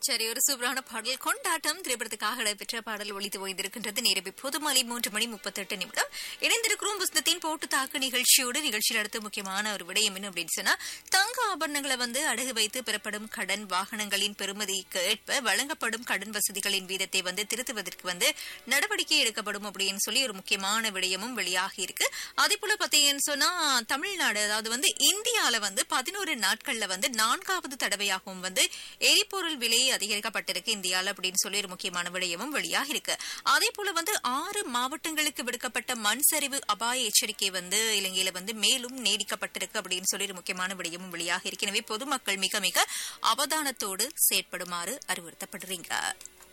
சரி ஒரு சூப்பரான பாடல் கொண்டாட்டம் திரைப்படத்துக்காக இடம்பெற்ற பாடல் ஒழித்து ஓய்ந்திருக்கின்றது நேரம் இப்போது மாலை மூன்று மணி முப்பத்தெட்டு நிமிடம் இணைந்திருக்கிறோம் புஸ்தத்தின் போட்டு தாக்கு நிகழ்ச்சியோடு நிகழ்ச்சியில் அடுத்து முக்கியமான ஒரு விடயம் என்ன அப்படின்னு சொன்னா தங்க ஆபரணங்களை வந்து அடகு வைத்து பெறப்படும் கடன் வாகனங்களின் பெறுமதிக்கு ஏற்ப வழங்கப்படும் கடன் வசதிகளின் வீதத்தை வந்து திருத்துவதற்கு வந்து நடவடிக்கை எடுக்கப்படும் அப்படின்னு சொல்லி ஒரு முக்கியமான விடயமும் வெளியாகி இருக்கு அதே போல பாத்தீங்கன்னு சொன்னா தமிழ்நாடு அதாவது வந்து இந்தியால வந்து பதினோரு நாட்கள்ல வந்து நான்காவது தடவையாகவும் வந்து எரிபொருள் விலை அதிகரிக்கப்பட்டிருக்கு இந்தியால அப்படின்னு சொல்லி ஒரு முக்கியமான விடயமும் வெளியாக இருக்கு அதே போல வந்து ஆறு மாவட்டங்களுக்கு விடுக்கப்பட்ட மண் சரிவு அபாய எச்சரிக்கை வந்து இலங்கையில வந்து மேலும் நீடிக்கப்பட்டிருக்கு அப்படின்னு சொல்லி ஒரு முக்கியமான விடயமும் வெளியாக இருக்கு எனவே பொதுமக்கள் மிக மிக அவதானத்தோடு செயற்படுமாறு அறிவுறுத்தப்படுறீங்க